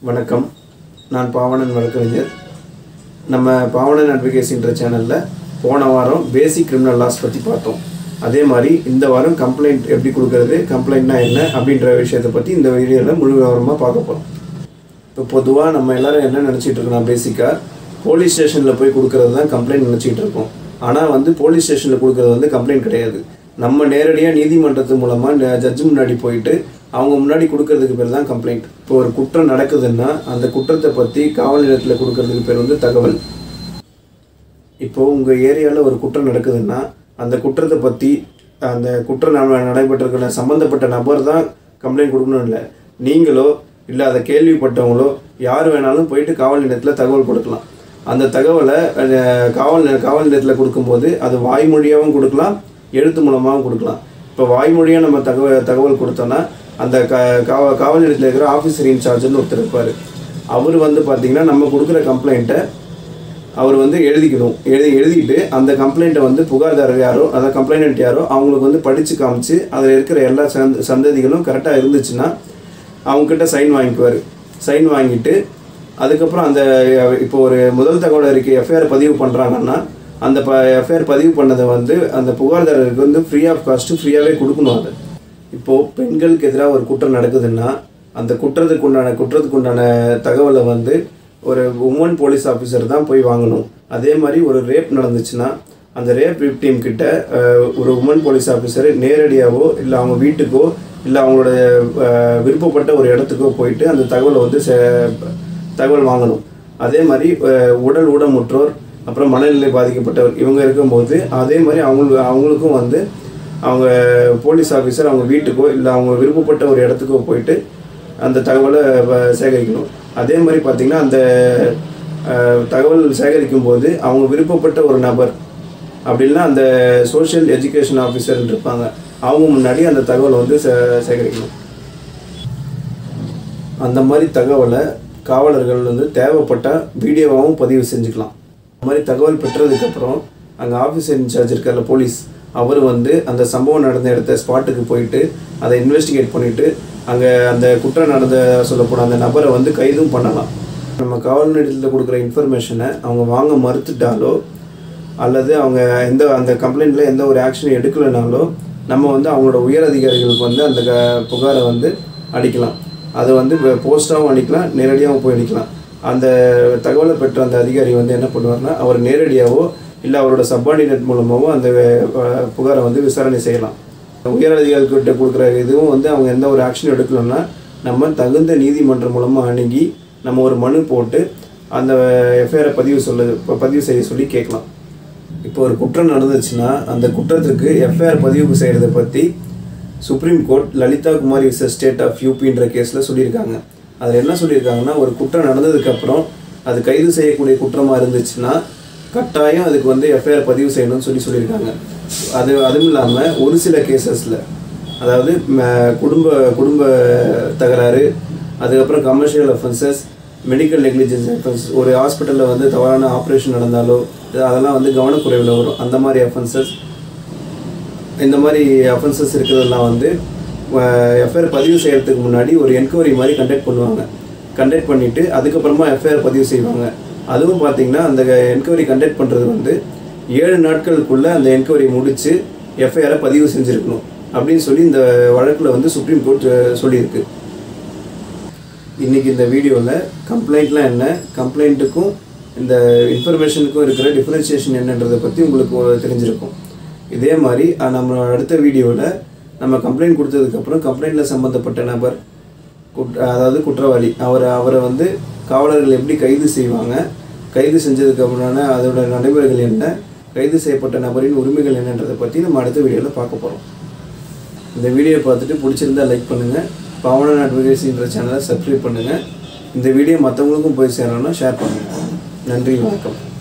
வணக்கம் நான் பாவனன் வழக்கறிஞர் நம்ம பாவனன் அட்வொகேசின்ற சேனலில் போன வாரம் பேசிக் கிரிமினல் லாஸ் பற்றி பார்த்தோம் அதே மாதிரி இந்த வாரம் கம்ப்ளைண்ட் எப்படி கொடுக்கறது கம்ப்ளைண்ட்னா என்ன அப்படின்ற விஷயத்தை பற்றி இந்த வீடியோவில் முழு விவரமாக பார்க்க போகிறோம் இப்போ பொதுவாக நம்ம எல்லாரும் என்ன நினச்சிட்டு இருக்கோம் பேசிக்காக போலீஸ் ஸ்டேஷனில் போய் கொடுக்கறது தான் கம்ப்ளைண்ட் நினச்சிட்டு இருக்கோம் ஆனால் வந்து போலீஸ் ஸ்டேஷனில் கொடுக்கறது வந்து கம்ப்ளைண்ட் கிடையாது நம்ம நேரடியாக நீதிமன்றத்து மூலமாக ஜட்ஜு முன்னாடி போயிட்டு அவங்க முன்னாடி கொடுக்கறதுக்கு பேர் தான் கம்ப்ளைண்ட் இப்போ ஒரு குற்றம் நடக்குதுன்னா அந்த குற்றத்தை பற்றி காவல் நிலையத்தில் கொடுக்கறதுக்கு பேர் வந்து தகவல் இப்போ உங்கள் ஏரியாவில் ஒரு குற்றம் நடக்குதுன்னா அந்த குற்றத்தை பற்றி அந்த குற்றம் ந- நடைபெற்றிருக்கிற சம்மந்தப்பட்ட நபர் தான் கம்ப்ளைண்ட் கொடுக்கணும் இல்லை நீங்களோ இல்லை அதை கேள்விப்பட்டவங்களோ யார் வேணாலும் போயிட்டு காவல் நிலையத்தில் தகவல் கொடுக்கலாம் அந்த தகவலை அஹ், காவல் நி- காவல் நிலையத்தில் கொடுக்கும்போது அது வாய்மொழியாகவும் கொடுக்கலாம் எழுத்து மூலமாகவும் கொடுக்கலாம் இப்போ வாய்மொழியாக நம்ம தகவல் தகவல் கொடுத்தோன்னா அந்த க காவ காவல் நிலையத்தில் இருக்கிற ஆஃபீஸர் இன்சார்ஜ்னு ஒருத்தர் இருப்பார் அவர் வந்து பார்த்திங்கன்னா நம்ம கொடுக்குற கம்ப்ளைண்ட்டை அவர் வந்து எழுதிக்கணும் எழுதி எழுதிட்டு அந்த கம்ப்ளைண்ட்டை வந்து புகார்தாரர் யாரோ அந்த கம்ப்ளைண்ட் யாரோ அவங்களுக்கு வந்து படித்து காமிச்சு அதில் இருக்கிற எல்லா சந்த சந்ததிகளும் கரெக்டாக இருந்துச்சுன்னா அவங்கக்கிட்ட சைன் வாங்கிக்குவார் சைன் வாங்கிட்டு அதுக்கப்புறம் அந்த இப்போ ஒரு முதல் தகவல் அறிக்கை எஃப்ஐஆர் பதிவு பண்ணுறாங்கன்னா அந்த ப எஃப்ஐஆர் பதிவு பண்ணதை வந்து அந்த புகார்தாரருக்கு வந்து ஃப்ரீ ஆஃப் காஸ்ட்டு ஃப்ரீயாகவே கொடுக்கணும் அதை இப்போது பெண்களுக்கு எதிராக ஒரு குற்றம் நடக்குதுன்னா அந்த குற்றத்துக்கு உண்டான குற்றத்துக்கு உண்டான தகவலை வந்து ஒரு உமன் போலீஸ் ஆஃபீஸர் தான் போய் வாங்கணும் அதே மாதிரி ஒரு ரேப் நடந்துச்சுன்னா அந்த ரேப் விக்டீம் கிட்ட அஹ், ஒரு உமன் போலீஸ் ஆஃபீஸர் நேரடியாகவோ இல்லை அவங்க வீட்டுக்கோ இல்லை அவங்களோட அஹ், விருப்பப்பட்ட ஒரு இடத்துக்கோ போயிட்டு அந்த தகவலை வந்து செ- தகவல் வாங்கணும் அதே மாதிரி அஹ், உடல் ஊனமுற்றோர் அப்புறம் மனநிலை பாதிக்கப்பட்டவர் இவங்க இருக்கும்போது அதே மாதிரி அவங்களுக்கு அவங்களுக்கும் வந்து அவங்க போலீஸ் ஆஃபீஸர் அவங்க வீட்டுக்கோ இல்லை அவங்க விருப்பப்பட்ட ஒரு இடத்துக்கோ போயிட்டு அந்த தகவலை வ- சேகரிக்கணும் அதே மாதிரி பார்த்திங்கன்னா அந்த அஹ், தகவல் சேகரிக்கும் போது அவங்க விருப்பப்பட்ட ஒரு நபர் அப்படின்னா அந்த சோஷியல் எஜுகேஷன் ஆஃபீஸர் இருப்பாங்க அவங்க முன்னாடி அந்த தகவலை வந்து சே சேகரிக்கணும் அந்த மாதிரி தகவலை காவலர்கள் வந்து தேவைப்பட்ட வீடியோவாகவும் பதிவு செஞ்சுக்கலாம் அந்த மாதிரி தகவல் பெற்றதுக்கப்புறம் அங்கே ஆஃபீஸர் இன்சார்ஜ் இருக்கார்ல போலீஸ் அவர் வந்து அந்த சம்பவம் நடந்த இடத்த ஸ்பாட்டுக்கு போயிட்டு அதை இன்வெஸ்டிகேட் பண்ணிவிட்டு அங்கே அந்த குற்றம் நடந்த சொல்லப்போன அந்த நபரை வந்து கைதும் பண்ணலாம் நம்ம காவல் நிலையத்தில் கொடுக்குற இன்ஃபர்மேஷனை அவங்க வாங்க மறுத்துட்டாலோ அல்லது அவங்க எந்த அந்த கம்ப்ளைண்ட்டில் எந்த ஒரு ஆக்ஷன் எடுக்கலைனாலோ நம்ம வந்து அவங்களோட உயர் அதிகாரிகளுக்கு வந்து அந்த க- புகாரை வந்து அடிக்கலாம் அதை வந்து போஸ்ட்டாகவும் அடிக்கலாம் நேரடியாகவும் போய் அடிக்கலாம் அந்த தகவலை பெற்ற அந்த அதிகாரி வந்து என்ன பண்ணுவார்னா அவர் நேரடியாகவோ இல்லை அவரோட சப்பார்டினேட் மூலமாகவோ அந்த அஹ், புகாரை வந்து விசாரணை செய்யலாம் உயர் அதிகாரிகிட்ட கொடுக்குற இதுவும் வந்து அவங்க எந்த ஒரு ஆக்ஷன் எடுக்கலன்னா நம்ம தகுந்த நீதிமன்றம் மூலமாக அணுகி நம்ம ஒரு மனு போட்டு அந்த எஃப்ஐஆரை பதிவு சொல்ல ப- பதிவு செய்ய சொல்லி கேட்கலாம் இப்போ ஒரு குற்றம் நடந்துச்சுன்னா அந்த குற்றத்துக்கு எஃப்ஐஆர் பதிவு செய்கிறத பற்றி சுப்ரீம் கோர்ட் லலிதா குமார் விச ஸ்டேட் ஆஃப் யூபின்ற கேஸில் சொல்லியிருக்காங்க அதில் என்ன சொல்லியிருக்காங்கன்னா ஒரு குற்றம் நடந்ததுக்கப்புறம் அது கைது செய்யக்கூடிய குற்றமாக இருந்துச்சுன்னா கட்டாயம் அதுக்கு வந்து எஃப்ஐஆர் பதிவு செய்யணும்னு சொல்லி சொல்லியிருக்காங்க அது அதுவும் இல்லாமல் ஒரு சில கேசஸில் அதாவது ம- குடும்ப குடும்ப தகராறு அதுக்கப்புறம் commercial offences medical negligence offence ஒரு ஹாஸ்பிட்டலில் வந்து தவறான ஆப்ரேஷன் நடந்தாலோ இது அதெல்லாம் வந்து கவனக்குறைவில் வரும் அந்த மாதிரி அஃபென்சஸ் இந்த மாதிரி அஃபென்சஸ் இருக்கிறதெல்லாம் வந்து எஃப்ஐஆர் பதிவு செய்கிறதுக்கு முன்னாடி ஒரு என்கொயரி மாதிரி கண்டக்ட் பண்ணுவாங்க கண்டக்ட் பண்ணிவிட்டு அதுக்கப்புறமா எஃப்ஐஆர் பதிவு செய்வாங்க அதுவும் பார்த்தீங்கன்னா அந்த என்கொயரி கண்டக்ட் பண்ணுறது வந்து ஏழு நாட்களுக்குள்ளே அந்த என்கொயரி முடித்து எஃப்ஐஆரை பதிவு செஞ்சுருக்கணும் அப்படின்னு சொல்லி இந்த வழக்கில் வந்து சுப்ரீம் கோர்ட் அஹ், சொல்லியிருக்கு இன்றைக்கி இந்த வீடியோவில் கம்ப்ளைண்ட்லாம் என்ன கம்ப்ளைண்ட்டுக்கும் இந்த இன்ஃபர்மேஷனுக்கும் இருக்கிற டிஃப்ரென்சியேஷன் என்னன்றதை பற்றி உங்களுக்கு ஒரு தெரிஞ்சிருக்கும் இதே மாதிரி அஹ், நம்ம அடுத்த வீடியோவில் நம்ம கம்ப்ளைண்ட் கொடுத்ததுக்கப்புறம் கம்ப்ளைண்ட்டில் சம்மந்தப்பட்ட நபர் குட் அதாவது குற்றவாளி அவரை அவரை வந்து காவலர்கள் எப்படி கைது செய்வாங்க கைது செஞ்சதுக்கு அப்புறமான அதோட நடைமுறைகள் என்ன கைது செய்யப்பட்ட நபரின் உரிமைகள் என்னன்றதை பற்றி நம்ம அடுத்த வீடியோவில் பார்க்க போகிறோம் இந்த வீடியோ பார்த்துட்டு பிடிச்சிருந்தா லைக் பண்ணுங்கள் பவனன் அட்வொகேசின்ற சேனலை சப்ஸ்கிரைப் பண்ணுங்கள் இந்த வீடியோ மற்றவங்களுக்கும் போய் சேரணும்னா ஷேர் பண்ணுங்கள் நன்றி வணக்கம்